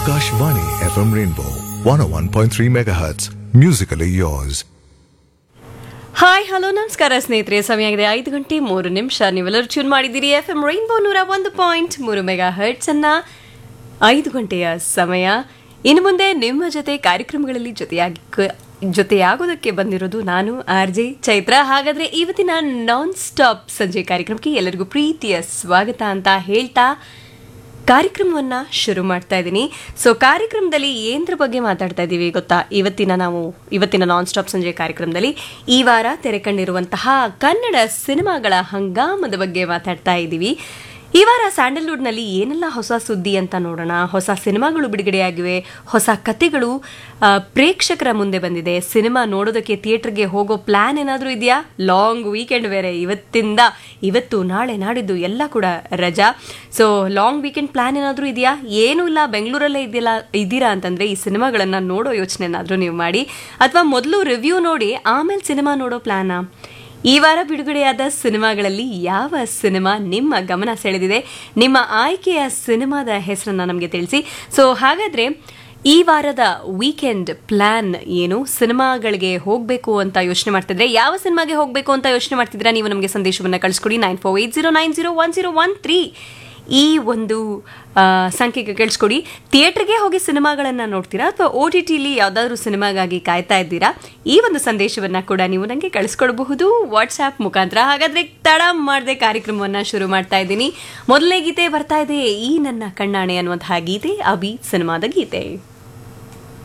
Akashvani FM Rainbow 101.3 MHz. Musically yours. Hi hello ನಮಸ್ಕಾರ ಸ್ನೇಹಿತರೆ ಸಮಯ ಆಗಿದೆ ಐದು ಗಂಟೆ ಮೂರು ನಿಮಿಷ ನೀವೆಲ್ಲರೂ ಟ್ಯೂನ್ ಮಾಡಿದ್ದೀರಿ ಎಫ್ ಎಂ ರೈನ್ಬೋ ನೂರ ಒಂದು ಪಾಯಿಂಟ್ ಮೂರು ಮೆಗಾ ಹರ್ಟ್ಸ್ ಅನ್ನ ಐದು ಗಂಟೆಯ ಸಮಯ ಇನ್ನು ಮುಂದೆ ನಿಮ್ಮ ಜೊತೆ ಕಾರ್ಯಕ್ರಮಗಳಲ್ಲಿ ಜೊತೆಯಾಗಿ ಜೊತೆಯಾಗೋದಕ್ಕೆ ಬಂದಿರೋದು ನಾನು ಆರ್ ಜೆ ಚೈತ್ರ ಹಾಗಾದ್ರೆ ಇವತ್ತಿನ ನಾನ್ ಸ್ಟಾಪ್ ಸಂಜೆ ಕಾರ್ಯಕ್ರಮಕ್ಕೆ ಎಲ್ಲರಿಗೂ ಪ್ರೀತಿಯ ಸ್ವಾಗತ ಅಂತ ಹೇಳ್ತಾ ಕಾರ್ಯಕ್ರಮವನ್ನ ಶುರು ಮಾಡ್ತಾ ಇದ್ದೀನಿ ಸೊ ಕಾರ್ಯಕ್ರಮದಲ್ಲಿ ಏನರ ಬಗ್ಗೆ ಮಾತಾಡ್ತಾ ಇದ್ದೀವಿ ಗೊತ್ತಾ ಇವತ್ತಿನ ನಾವು ಇವತ್ತಿನ ನಾನ್ ಸ್ಟಾಪ್ ಸಂಜೆ ಕಾರ್ಯಕ್ರಮದಲ್ಲಿ ಈ ವಾರ ತೆರೆ ಕಂಡಿರುವಂತಹ ಕನ್ನಡ ಸಿನಿಮಾಗಳ ಹಂಗಾಮದ ಬಗ್ಗೆ ಮಾತಾಡ್ತಾ ಇದ್ದೀವಿ ಈ ವಾರ ಸ್ಯಾಂಡಲ್ವುಡ್ನಲ್ಲಿ ಏನೆಲ್ಲ ಹೊಸ ಸುದ್ದಿ ಅಂತ ನೋಡೋಣ ಹೊಸ ಸಿನಿಮಾಗಳು ಬಿಡುಗಡೆಯಾಗಿವೆ ಹೊಸ ಕತೆಗಳು ಆ, ಪ್ರೇಕ್ಷಕರ ಮುಂದೆ ಬಂದಿದೆ ಸಿನಿಮಾ ನೋಡೋದಕ್ಕೆ ಥಿಯೇಟರ್ಗೆ ಹೋಗೋ ಪ್ಲಾನ್ ಏನಾದರೂ ಇದೆಯಾ ಲಾಂಗ್ ವೀಕೆಂಡ್ ಬೇರೆ ಇವತ್ತಿಂದ ಇವತ್ತು ನಾಳೆ ನಾಡಿದ್ದು ಎಲ್ಲ ಕೂಡ ರಜಾ ಸೊ ಲಾಂಗ್ ವೀಕೆಂಡ್ ಪ್ಲಾನ್ ಏನಾದರೂ ಇದೆಯಾ ಏನೂ ಇಲ್ಲ ಬೆಂಗಳೂರಲ್ಲೇ ಇದೆಯಲ್ಲ ಇದ್ದೀರಾ ಅಂತಂದ್ರೆ ಈ ಸಿನಿಮಾಗಳನ್ನ ನೋಡೋ ಯೋಚನೆ ಏನಾದರೂ ನೀವು ಮಾಡಿ ಅಥವಾ ಮೊದಲು ರಿವ್ಯೂ ನೋಡಿ ಆಮೇಲೆ ಸಿನಿಮಾ ನೋಡೋ ಪ್ಲಾನಾ ಈ ವಾರ ಬಿಡುಗಡೆಯಾದ ಸಿನಿಮಾಗಳಲ್ಲಿ ಯಾವ ಸಿನಿಮಾ ನಿಮ್ಮ ಗಮನ ಸೆಳೆದಿದೆ ನಿಮ್ಮ ಆಯ್ಕೆಯ ಸಿನಿಮಾದ ಹೆಸರನ್ನ ನಮಗೆ ತಿಳಿಸಿ ಸೊ ಹಾಗಾದ್ರೆ ಈ ವಾರದ ವೀಕೆಂಡ್ ಪ್ಲಾನ್ ಏನು ಸಿನಿಮಾಗಳಿಗೆ ಹೋಗಬೇಕು ಅಂತ ಯೋಚನೆ ಮಾಡ್ತಿದ್ರೆ ಯಾವ ಸಿನಿಮಾಗೆ ಹೋಗಬೇಕು ಅಂತ ಯೋಚನೆ ಮಾಡ್ತಿದ್ದೀರಾ ನೀವು ನಮಗೆ ಸಂದೇಶವನ್ನು ಕಳಿಸ್ಕೊಡಿ nine four eight zero nine zero one zero one three ಈ ಒಂದು ಆ, ಸಂಖ್ಯೆಗೆ ಕೇಳಿಸ್ಕೊಡಿ ಥಿಯೇಟರ್ಗೆ ಹೋಗಿ ಸಿನಿಮಾಗಳನ್ನು ನೋಡ್ತೀರಾ ಅಥವಾ ಓ ಟಿ ಟಿಲಿ ಯಾವುದಾದ್ರೂ ಸಿನಿಮಾಗಾಗಿ ಕಾಯ್ತಾ ಇದ್ದೀರಾ ಈ ಒಂದು ಸಂದೇಶವನ್ನು ಕೂಡ ನೀವು ನನಗೆ ಕಳಿಸ್ಕೊಡಬಹುದು ವಾಟ್ಸ್ಆ್ಯಪ್ ಮುಖಾಂತರ ಹಾಗಾದ್ರೆ ತಡ ಮಾಡದೆ ಕಾರ್ಯಕ್ರಮವನ್ನು ಶುರು ಮಾಡ್ತಾ ಇದ್ದೀನಿ ಮೊದಲನೇ ಗೀತೆ ಬರ್ತಾ ಇದೆ ಈ ನನ್ನ ಕಣ್ಣಾಣೆ ಅನ್ನುವಂತಹ ಗೀತೆ ಅಭಿ ಸಿನಿಮಾದ ಗೀತೆ